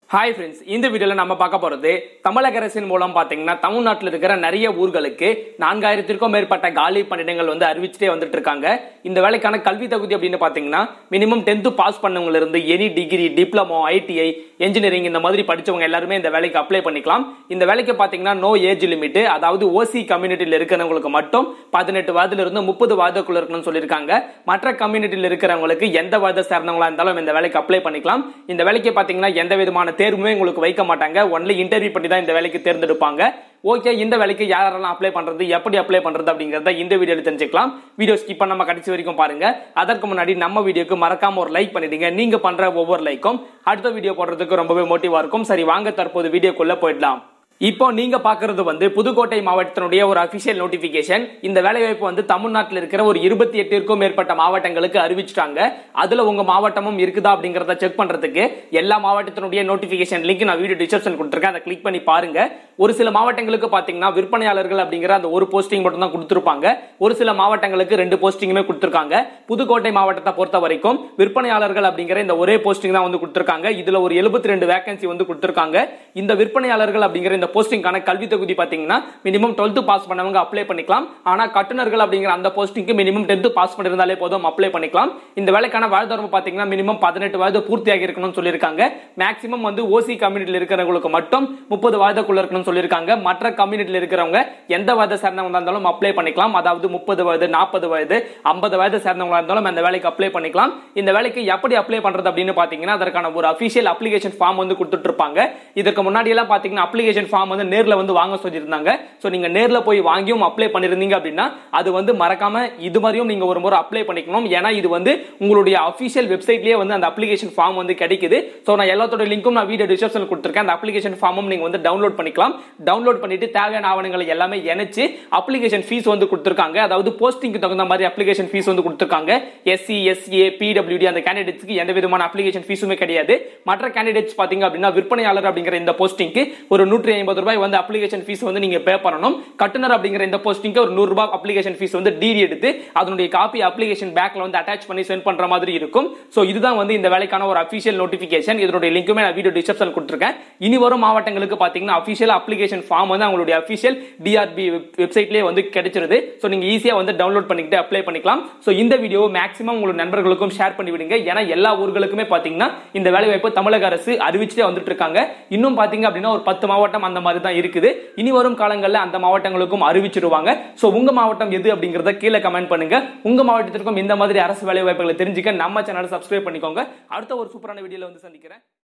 hi friends இந்த வீடியோல நம்ம பார்க்க போறது தமிழக அரசின் மூலம் பாத்தீங்கன்னா தமிழ்நாட்டில் இருக்கிற நிறைய ஊர்களுக்கு நான்காயிரத்திற்கும் மேற்பட்ட காலி பணியிடங்கள் வந்து அறிவிச்சுட்டே வந்துட்டு இருக்காங்க இந்த வேலைக்கான கல்வி தகுதி அப்படின்னு பாத்தீங்கன்னா மினிமம் டென்த் பாஸ் பண்ணவங்க இருந்து any degree diploma ITI engineering இந்த மாதிரி படிச்சவங்க எல்லாருமே இந்த வேலைக்கு அப்ளை பண்ணிக்கலாம் இந்த வேலைக்கு பாத்தீங்கன்னா நோ ஏஜ் லிமிட் அதாவது ஓசி கம்யூனிட்டியில் இருக்கிறவங்களுக்கு மட்டும் பதினெட்டு வயதுல இருந்து முப்பது வயதுக்குள்ள இருக்கணும்னு சொல்லியிருக்காங்க மற்ற கம்யூனிட்டியில் இருக்கிறவங்களுக்கு எந்த வயதை சேர்ந்தவங்களா இருந்தாலும் இந்த வேலைக்கு அப்ளை பண்ணிக்கலாம் இந்த வேலைக்கு பாத்தீங்கன்னா எந்த விதமான தேர்வுமே உங்களுக்கு வைக்க மாட்டாங்க ஒன்லி இன்டர்வியூ பண்ணி தான் இந்த வேலைக்கு தேர்ந்தெடுப்பாங்க ஓகே இந்த வேலைக்கு யாரெல்லாம் அப்ளை பண்றது எப்படி அப்ளை பண்றது அப்படிங்கறத இந்த வீடியோல தெரிஞ்சுக்கலாம் வீடியோ ஸ்கிப் பண்ணாம கடைசி வரைக்கும் பாருங்க அதற்கு முன்னாடி நம்ம வீடியோக்கு மறக்காம ஒரு லைக் பண்ணிடுங்க நீங்க பண்ற ஒவ்வொரு லைக்கும் அடுத்த வீடியோ போடுறதுக்கு ரொம்பவே மோட்டிவா இருக்கும் சரி வாங்க தற்போது வீடியோக்குள்ள போயிடலாம் இப்போ நீங்க பாக்குறது வந்து புதுக்கோட்டை மாவட்டத்தினுடைய ஒரு அபிஷியல் நோட்டிபிகேஷன் இந்த வேலைவாய்ப்பு வந்து தமிழ்நாட்டில் இருக்கிற ஒரு இருபத்தி எட்டிற்கும் மேற்பட்ட மாவட்டங்களுக்கு அறிவிச்சிட்டாங்க அதுல உங்க மாவட்டமும் இருக்குதா அப்படிங்கறத செக் பண்றதுக்கு எல்லா மாவட்டத்தினுடைய நோட்டிபிகேஷன் லிங்க் நான் வீடியோ டிஸ்கிரிப்ஷன் கொடுத்துருக்கேன் அதை கிளிக் பண்ணி பாருங்க ஒரு சில மாவட்டங்களுக்கு பாத்தீங்கன்னா விற்பனையாளர்கள் அப்படிங்கிற அந்த ஒரு போஸ்டிங் மட்டும் தான் கொடுத்திருப்பாங்க ஒரு சில மாவட்டங்களுக்கு ரெண்டு போஸ்டிங்குமே கொடுத்திருக்காங்க புதுக்கோட்டை மாவட்டத்தை பொறுத்த வரைக்கும் விற்பனையாளர்கள் அப்படிங்கிற இந்த ஒரே போஸ்டிங் தான் வந்து கொடுத்திருக்காங்க இதுல ஒரு எழுபத்தி ரெண்டு வேகன்சி வந்து கொடுத்திருக்காங்க இந்த விற்பனையாளர்கள் அப்படிங்கிற இந்த போஸ்டிங்கான கல்வி தகுதி பாத்தீங்கன்னா மினிமம் டுவெல்த் பாஸ் பண்ணவங்க அப்ளை பண்ணிக்கலாம் ஆனா கட்டுநர்கள் அப்படிங்கிற அந்த போஸ்டிங்க்கு மினிமம் டென்த் பாஸ் பண்ணிருந்தாலே போதும் அப்ளை பண்ணிக்கலாம் இந்த வேலைக்கான வாழ்தரம் பாத்தீங்கன்னா மினிமம் பதினெட்டு வயது பூர்த்தியாகி இருக்கணும்னு சொல்லியிருக்காங்க மேக்ஸிமம் வந்து ஓசி கம்யூனிட்டியில் இருக்கிறவங்களுக்கு மட்டும் முப்பது வயதுக்குள்ள இருக்கணும்னு சொல்லியிருக்காங்க மற்ற கம்யூனிட்டியில் இருக்கிறவங்க எந்த வயதை சேர்ந்தவங்க இருந்தாலும் அப்ளை பண்ணிக்கலாம் அதாவது முப்பது வயது நாற்பது வயது ஐம்பது வயது சேர்ந்தவங்களா இருந்தாலும் அந்த வேலைக்கு அப்ளை பண்ணிக்கலாம் இந்த வேலைக்கு எப்படி அப்ளை பண்றது அப்படின்னு பாத்தீங்கன்னா அதற்கான ஒரு அபிஷியல் அப்ளிகேஷன் ஃபார்ம் வந்து கொடுத்துட்டு இருப்பாங்க இதற்கு முன்னாடி எல்லாம் பாத்தீங்கன்னா அப்ளிகேஷன் ஃபார்ம் வந்து நேர்ல வந்து வாங்க சொல்லியிருந்தாங்க சோ நீங்க நேர்ல போய் வாங்கியும் அப்ளை பண்ணிருந்தீங்க அப்படின்னா அது வந்து மறக்காம இது மாதிரியும் நீங்க ஒரு முறை அப்ளை பண்ணிக்கணும் ஏன்னா இது வந்து உங்களுடைய அபிஷியல் வெப்சைட்லயே வந்து அந்த அப்ளிகேஷன் ஃபார்ம் வந்து கிடைக்குது சோ நான் எல்லாத்தோட லிங்க்கும் நான் வீடியோ டிஸ்கிரிப்ஷன் கொடுத்துருக்கேன் அந்த அப்ளிகேஷன் ஃபார்மும் நீங்க வந்து டவுன்லோட் பண்ணிக்கலாம் டவுன்லோட் பண்ணிட்டு தேவையான ஆவணங்களை எல்லாமே இணைச்சு அப்ளிகேஷன் ஃபீஸ் வந்து கொடுத்துருக்காங்க அதாவது போஸ்டிங்க்கு தகுந்த மாதிரி அப்ளிகேஷன் ஃபீஸ் வந்து கொடுத்துருக்காங்க எஸ்சி எஸ்ஏ பிடபிள்யூடி அந்த கேண்டிடேட்ஸ்க்கு எந்த விதமான அப்ளிகேஷன் ஃபீஸுமே கிடையாது மற்ற கேண்டிடேட்ஸ் பாத்தீங்க அப்படின்னா விற்பனையாளர் அப்படிங்கிற இந்த போஸ்டிங்க்கு ஒரு நூற்றி ஐம்பது ரூபாய் வந்து அப்ளிகேஷன் ஃபீஸ் வந்து நீங்க பே பண்ணணும் கட்டுனர் அப்படிங்கிற இந்த போஸ்டிங்க்கு ஒரு நூறு ரூபாய் அப்ளிகேஷன் ஃபீஸ் வந்து டிடி எடுத்து அதனுடைய காப்பி அப்ளிகேஷன் பேக்ல வந்து அட்டாச் பண்ணி சென்ட் பண்ற மாதிரி இருக்கும் சோ இதுதான் வந்து இந்த வேலைக்கான ஒரு அபிஷியல் நோட்டிபிகேஷன் இதனுடைய லிங்க்குமே நான் வீடியோ டிஸ்கிரிப்ஷன் கொடுத்துருக்கேன் இனி வரும் மாவட்டங்களுக்கு பாத்தீங்கன்னா அபிஷியல் அப்ளிகேஷன் ஃபார்ம் வந்து அவங்களுடைய அபிஷியல் டிஆர்பி வெப்சைட்லேயே வந்து கிடைச்சிருது ஸோ நீங்க ஈஸியா வந்து டவுன்லோட் பண்ணிக்கிட்டு அப்ளை பண்ணிக்கலாம் ஸோ இந்த வீடியோ மேக்ஸிமம் உங்களோட நண்பர்களுக்கும் ஷேர் பண்ணி விடுங்க ஏன்னா எல்லா ஊர்களுக்குமே பாத்தீங்கன்னா இந்த வேலை வாய்ப்பு தமிழக அரசு அறிவிச்சுட்டே வந்துட்டு இருக்காங்க இன்னும் பாத்தீங்க அப்படின்னா ஒரு பத்து மாவட்டம் அந்த மாதிரி தான் இருக்குது இனி வரும் காலங்களில் அந்த மாவட்டங்களுக்கும் அறிவிச்சிருவாங்க ஸோ உங்க மாவட்டம் எது அப்படிங்கறத கீழே கமெண்ட் பண்ணுங்க உங்க மாவட்டத்திற்கும் இந்த மாதிரி அரசு வேலை வாய்ப்புகளை தெரிஞ்சுக்க நம்ம சேனலை சப்ஸ்கிரைப் பண்ணிக்கோங்க அடுத்த ஒரு சூப்பரான வீடியோல வந்து சந்திக்கிறேன்